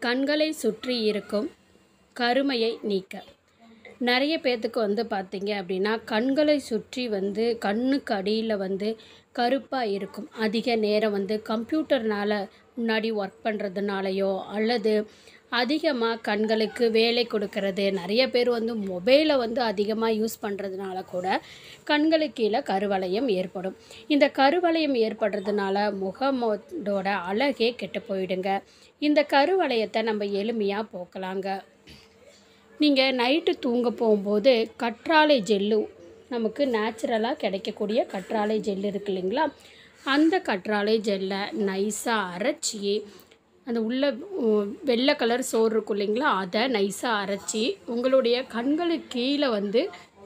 கண்களை சுற்றி இருக்கும் கருமையை நீக்க நிறைய பேர்த்துக்கு வந்து பார்த்தீங்க அப்படின்னா கண்களை சுற்றி வந்து கண்ணுக்கு அடியில் வந்து கருப்பாக இருக்கும் அதிக நேரம் வந்து கம்ப்யூட்டர்னால் முன்னாடி ஒர்க் பண்ணுறதுனாலையோ அல்லது அதிகமாக கண்களுக்கு வேலை கொடுக்கறது நிறைய பேர் வந்து மொபைலை வந்து அதிகமாக யூஸ் பண்ணுறதுனால கூட கண்களுக்கு கீழே கருவளையம் ஏற்படும் இந்த கருவளையம் ஏற்படுறதுனால முகமோட அழகே கெட்டு போயிடுங்க இந்த கருவளையத்தை நம்ம எளிமையாக போக்கலாங்க நீங்கள் நைட்டு தூங்க போகும்போது கற்றாழை ஜெல்லு நமக்கு நேச்சுரலாக கிடைக்கக்கூடிய கற்றாழை ஜெல் இருக்கு இல்லைங்களா அந்த கற்றாழை ஜெல்லை நைஸாக அரைச்சி அந்த உள்ள உம், வெள்ளை கலர் சோறு இருக்கும் இல்லைங்களா அதை நைஸாக அரைச்சி உங்களுடைய கண்களுக்கு கீழே வந்து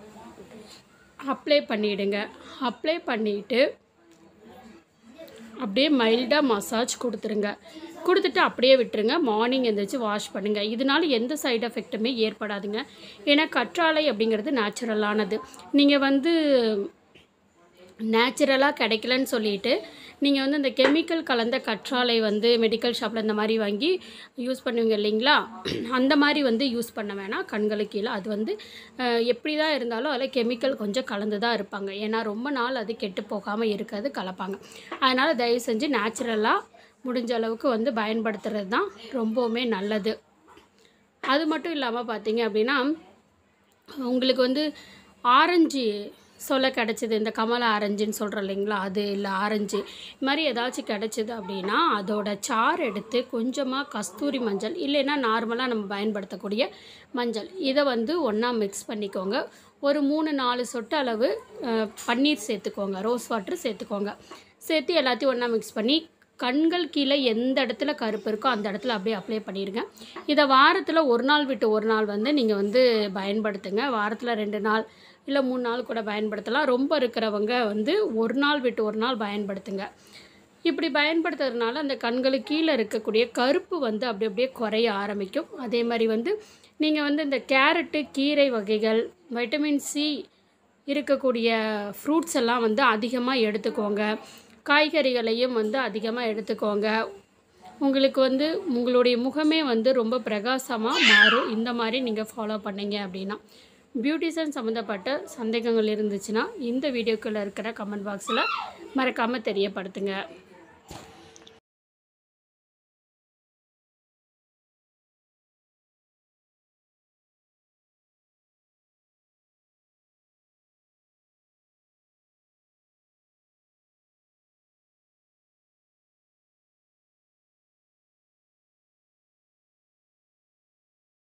அப்ளை பண்ணிவிடுங்க அப்ளை பண்ணிவிட்டு அப்படியே மைல்டாக மசாஜ் கொடுத்துருங்க கொடுத்துட்டு அப்படியே விட்டுருங்க மார்னிங் எந்திரிச்சு வாஷ் பண்ணுங்கள் இதனால எந்த சைடு எஃபெக்ட்டுமே ஏற்படாதுங்க ஏன்னா கற்றாழை அப்படிங்கிறது நேச்சுரலானது நீங்கள் வந்து நேச்சுரலாக கிடைக்கலன்னு சொல்லிட்டு நீங்கள் வந்து இந்த கெமிக்கல் கலந்த கற்றாழை வந்து மெடிக்கல் ஷாப்பில் இந்த மாதிரி வாங்கி யூஸ் பண்ணுவீங்க இல்லைங்களா அந்த மாதிரி வந்து யூஸ் பண்ண வேணாம் கண்களுக்கு கீழே அது வந்து அஹ், எப்படி தான் இருந்தாலும் அதில் கெமிக்கல் கொஞ்சம் கலந்து தான் இருப்பாங்க ஏன்னா ரொம்ப நாள் அது கெட்டு போகாமல் இருக்கிறது கலப்பாங்க அதனால் தயவு செஞ்சு நேச்சுரலாக முடிஞ்ச அளவுக்கு வந்து பயன்படுத்துறது தான் ரொம்பவுமே நல்லது அது மட்டும் இல்லாமல் பார்த்தீங்க அப்படின்னா உங்களுக்கு வந்து ஆரஞ்சு சொல்ல கிடச்சிது இந்த கமல ஆரஞ்சுன்னு சொல்கிறோம் இல்லைங்களா அது இல்லை ஆரஞ்சு இது மாதிரி ஏதாச்சும் கிடச்சிது அப்படின்னா அதோட சாறு எடுத்து கொஞ்சமாக கஸ்தூரி மஞ்சள் இல்லைன்னா நார்மலாக நம்ம பயன்படுத்தக்கூடிய மஞ்சள் இதை வந்து ஒன்றா மிக்ஸ் பண்ணிக்கோங்க ஒரு மூணு நாலு சொட்டு அளவு அஹ், பன்னீர் சேர்த்துக்கோங்க ரோஸ் வாட்டர் சேர்த்துக்கோங்க சேர்த்து எல்லாத்தையும் ஒன்றா மிக்ஸ் பண்ணி கண்கள் கீழே எந்த இடத்துல கருப்பு இருக்கோ அந்த இடத்துல அப்படியே அப்ளை பண்ணிடுங்க இதை வாரத்தில் ஒரு நாள் விட்டு ஒரு நாள் வந்து நீங்கள் வந்து பயன்படுத்துங்க வாரத்தில் ரெண்டு நாள் இல்லை மூணு நாள் கூட பயன்படுத்தலாம் ரொம்ப இருக்கிறவங்க வந்து ஒரு நாள் விட்டு ஒரு நாள் பயன்படுத்துங்க இப்படி பயன்படுத்துறதுனால அந்த கண்களுக்கு கீழே இருக்கக்கூடிய கருப்பு வந்து அப்படி அப்படியே குறைய ஆரம்பிக்கும் அதே மாதிரி வந்து நீங்கள் வந்து இந்த கேரட்டு கீரை வகைகள் வைட்டமின் சி இருக்கக்கூடிய ஃப்ரூட்ஸ் எல்லாம் வந்து அதிகமாக எடுத்துக்கோங்க காய்கறிகளையும் வந்து அதிகமாக எடுத்துக்கோங்க உங்களுக்கு வந்து உங்களுடைய முகமே வந்து ரொம்ப பிரகாசமாக மாறும் இந்த மாதிரி நீங்கள் ஃபாலோ பண்ணீங்க அப்படின்னா பியூட்டிஷன் சம்மந்தப்பட்ட சந்தேகங்கள் இருந்துச்சுன்னா இந்த வீடியோக்குள்ளே இருக்கிற கமெண்ட் பாக்ஸில் மறக்காமல் தெரியப்படுத்துங்க